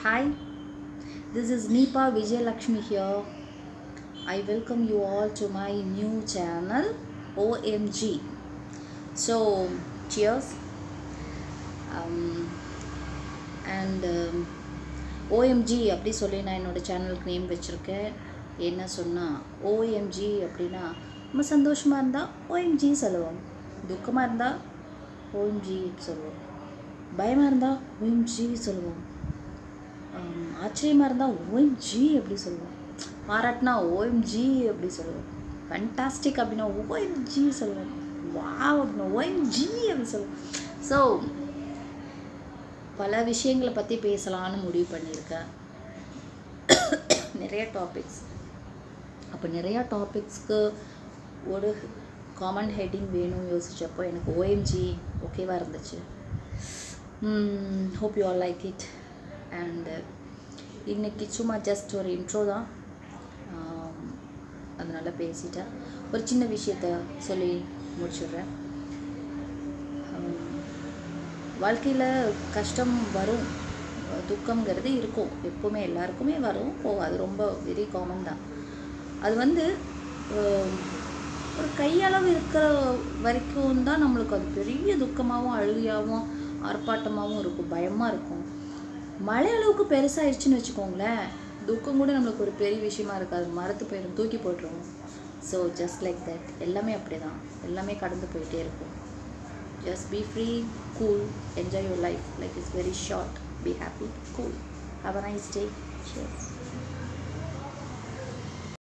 Hi, this is Neepa Vijayalakshmi here. I welcome you all to my new channel OMG. So, cheers. Um, and um, OMG அப்படி சொல்லி நான் என்னோடய சேனலுக்கு name வச்சுருக்கேன் என்ன சொன்னால் ஓஎம்ஜி அப்படின்னா நம்ம சந்தோஷமாக இருந்தால் ஓஎம்ஜி சொல்லுவோம் துக்கமாக இருந்தால் ஓஎம்ஜி சொல்லுவோம் பயமாக இருந்தால் ஓஎம்ஜி சொல்லுவோம் ஆம், ஆச்சரியமாக இருந்தால் ஓஎம்ஜி அப்படி சொல்லுவோம் பாராட்டினா ஓஎம்ஜி அப்படி சொல்லுவோம் ஃபண்டாஸ்டிக் அப்படின்னா ஓஎம்ஜி சொல்லுவோம் வாவ் அப்படின்னா ஓஎம்ஜி அப்படி சொல்லுவோம் ஸோ பல விஷயங்களை பற்றி பேசலான்னு முடிவு பண்ணியிருக்கேன் நிறைய டாபிக்ஸ் அப்போ நிறையா டாபிக்ஸ்க்கு ஒரு காமன் ஹெட்டிங் வேணும் யோசிச்சப்போ எனக்கு ஓஎம்ஜி ஓகேவாக இருந்துச்சு hope you all like it and இன்னைக்கு சும்மா ஜஸ்ட் ஒரு இன்ட்ரோ தான் ஆம், அதனால பேசிட்டேன் ஒரு சின்ன விஷயத்த சொல்லி முடிச்சிடுறேன் வாழ்க்கையில் கஷ்டம் வரும் துக்கம்ங்கிறது இருக்கும் எப்போவுமே எல்லாருக்குமே வரும் போகும் அது ரொம்ப வெரி காமன் தான் அது வந்து ஆம், ஒரு கையளவு இருக்கிற வரைக்கும் தான் நம்மளுக்கு அது பெரிய துக்கமாகவும் அழுகையாகவும் ஆர்ப்பாட்டமாகவும் இருக்கும் பயமாக இருக்கும் மழை அளவுக்கு பெருசாகிடுச்சுன்னு வச்சுக்கோங்களேன் துக்கம் கூட நம்மளுக்கு ஒரு பெரிய விஷயமா இருக்காது மரத்து போயிடும் தூக்கி போட்டுருவோம் ஸோ ஜஸ்ட் லைக் தட் எல்லாமே அப்படி தான் எல்லாமே கடந்து போயிட்டே இருக்கும் just be free cool enjoy your life life is very short be happy cool have a nice day cheers